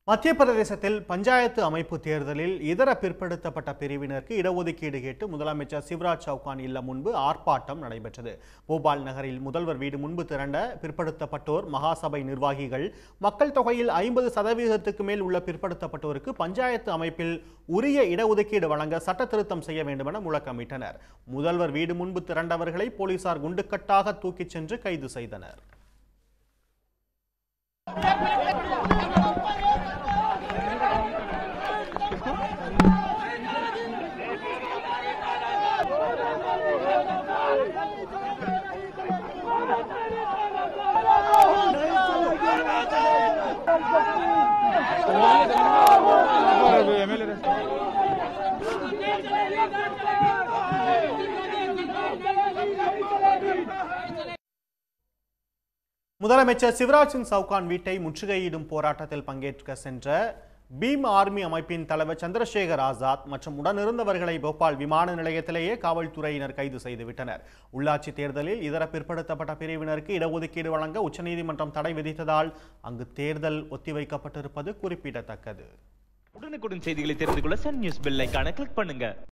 மத்திய பிரதேசத்தில் பஞ்சாயத்து அமைப்பு தேர்தலில் இதர பிற்படுத்தப்பட்ட பிரிவினருக்கு இடஒதுக்கீடு கேட்டு முதலமைச்சர் சிவராஜ் சௌகான் இல்லம் முன்பு ஆர்ப்பாட்டம் நடைபெற்றது போபால் நகரில் முதல்வர் வீடு முன்பு திரண்ட பிற்படுத்தப்பட்டோர் மகாசபை நிர்வாகிகள் மக்கள் தொகையில் ஐம்பது சதவீதத்துக்கு மேல் உள்ள பிற்படுத்தப்பட்டோருக்கு பஞ்சாயத்து அமைப்பில் உரிய இடஒதுக்கீடு வழங்க சட்ட திருத்தம் செய்ய வேண்டுமென முழக்கமிட்டனர் முதல்வர் வீடு முன்பு திரண்டவர்களை போலீசார் குண்டுக்கட்டாக தூக்கிச் சென்று கைது செய்தனர் முதலமைச்சர் சிவராஜ் சிங் சவுகான் வீட்டை முற்றுகையிடும் போராட்டத்தில் பங்கேற்க சென்ற பீம் ஆர்மி அமைப்பின் தலைவர் சந்திரசேகர் ஆசாத் மற்றும் உடனிருந்தவர்களை போபால் விமான நிலையத்திலேயே காவல்துறையினர் கைது செய்துவிட்டனர் உள்ளாட்சி தேர்தலில் இதர பிற்படுத்தப்பட்ட பிரிவினருக்கு இடஒதுக்கீடு வழங்க உச்சநீதிமன்றம் தடை விதித்ததால் அங்கு தேர்தல் ஒத்திவைக்கப்பட்டிருப்பது குறிப்பிடத்தக்கது உடனுக்குடன் செய்திகளை தெரிந்து கொள்ள சன் நியூஸ் பெல் ஐகானை கிளிக் பண்ணுங்க